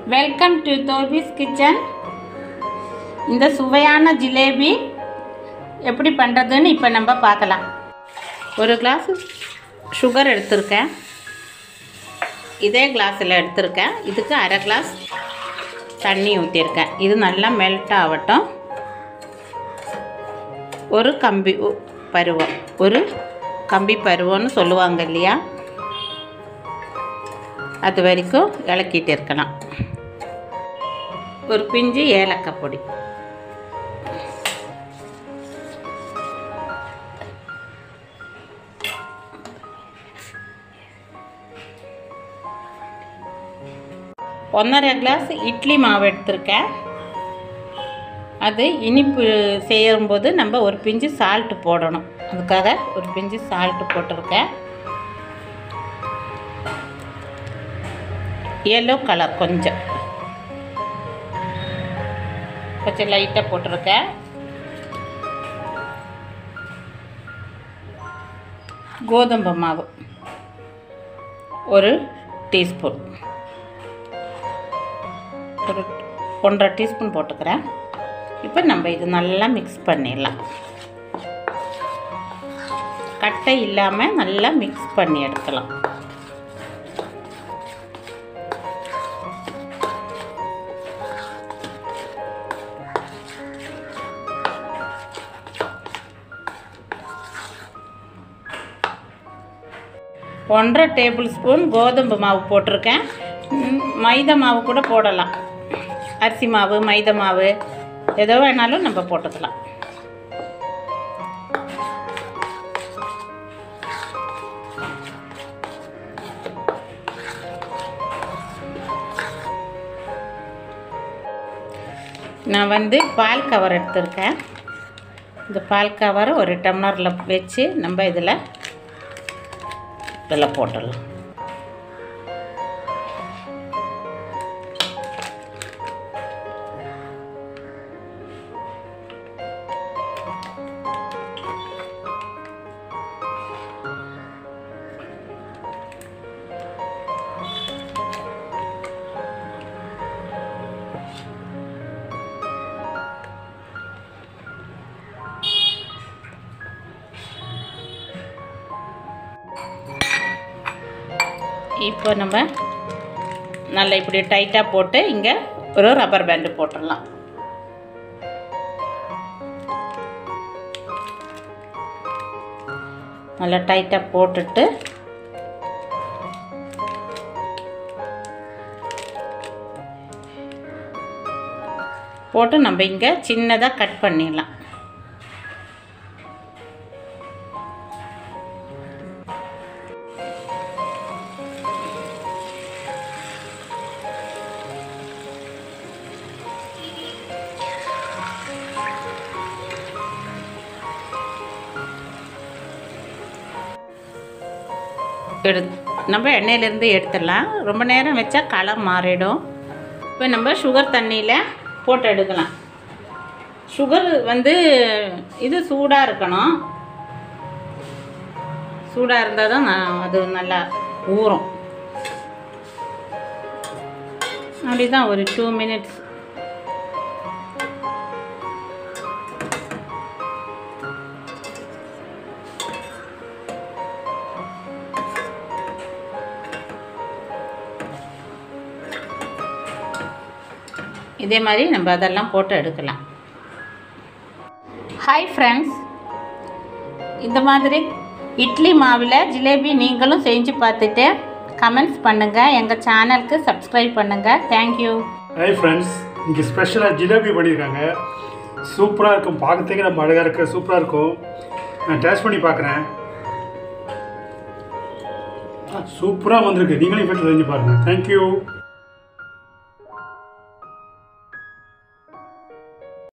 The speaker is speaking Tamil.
வெல்கம் டு தோபிஸ் கிச்சன் இந்த சுவையான ஜிலேபி எப்படி பண்ணுறதுன்னு இப்போ நம்ம பார்க்கலாம் ஒரு கிளாஸ் சுகர் எடுத்திருக்கேன் இதே கிளாஸில் எடுத்திருக்கேன் இதுக்கு அரை கிளாஸ் தண்ணி ஊற்றிருக்கேன் இது நல்லா மெல்ட் ஆகட்டும் ஒரு கம்பி உ- பருவம் ஒரு கம்பி பருவம்னு சொல்லுவாங்க இல்லையா அது வரைக்கும் இலக்கிட்டு இருக்கலாம் ஒரு பிஞ்சு ஏலக்காய் பொடி ஒன்றரை கிளாஸ் இட்லி மாவு எடுத்திருக்கேன் அது இனிப்பு செய்யும்போது நம்ம ஒரு பிஞ்சு சால்ட்டு போடணும் அதுக்காக ஒரு பிஞ்சு சால்ட்டு போட்டிருக்கேன் எல்லோ கலர் கொஞ்சம் கொஞ்சம் லைட்டாக போட்டிருக்கேன் கோதுமை மாவு ஒரு டீஸ்பூன் ஒரு ஒன்றரை டீஸ்பூன் போட்டுக்கிறேன் இப்போ நம்ம இது நல்லா மிக்ஸ் பண்ணிடலாம் கட்டை இல்லாமல் நல்லா மிக்ஸ் பண்ணி எடுக்கலாம் ஒன்றரை டேபிள் ஸ்பூன் கோதுமை மாவு போட்டிருக்கேன் ம், மைதா மாவு கூட போடலாம் அரிசி மாவு மைதா மாவு எதோ வேணாலும் நம்ம போட்டுக்கலாம் நான் வந்து பால் கவர் எடுத்திருக்கேன் இந்த பால் கவரை ஒரு டம்ளரில் வச்சு நம்ம இதில் இதில் போட்டுடலாம் இப்போ நம்ம நல்லா இப்படி டைட்டாக போட்டு இங்கே ஒரு ரப்பர் பேண்டு போட்டுடலாம் நல்லா டைட்டாக போட்டுட்டு போட்டு நம்ம இங்கே சின்னதாக கட் பண்ணிடலாம் எடு நம்ம எண்ணெயிலேருந்து எடுத்துடலாம் ரொம்ப நேரம் வச்சா கலர் மாறிடும் இப்போ நம்ம சுகர் தண்ணியில் போட்டு எடுக்கலாம் சுகர் வந்து இது சூடாக இருக்கணும் சூடாக இருந்தால் தான் நான் அது நல்லா ஊறும் அப்படிதான் ஒரு டூ மினிட்ஸ் இதே மாதிரி நம்ம அதெல்லாம் போட்டு எடுக்கலாம் ஹாய் ஃப்ரெண்ட்ஸ் இந்த மாதிரி இட்லி மாவில் ஜிலேபி நீங்களும் செஞ்சு பார்த்துட்டு கமெண்ட்ஸ் பண்ணுங்கள் எங்கள் சேனலுக்கு சப்ஸ்கிரைப் பண்ணுங்கள் தேங்க்யூ ஹாய் ஃப்ரெண்ட்ஸ் இங்கே ஸ்பெஷலாக ஜிலேபி பண்ணியிருக்காங்க சூப்பராக இருக்கும் பார்க்கறதுக்கே நம்ம அழகாக இருக்க சூப்பராக இருக்கும் நான் டேஸ்ட் பண்ணி பார்க்குறேன் சூப்பராக வந்திருக்கு நீங்களும் வீட்டில் செஞ்சு பாருங்கள் தேங்க்யூ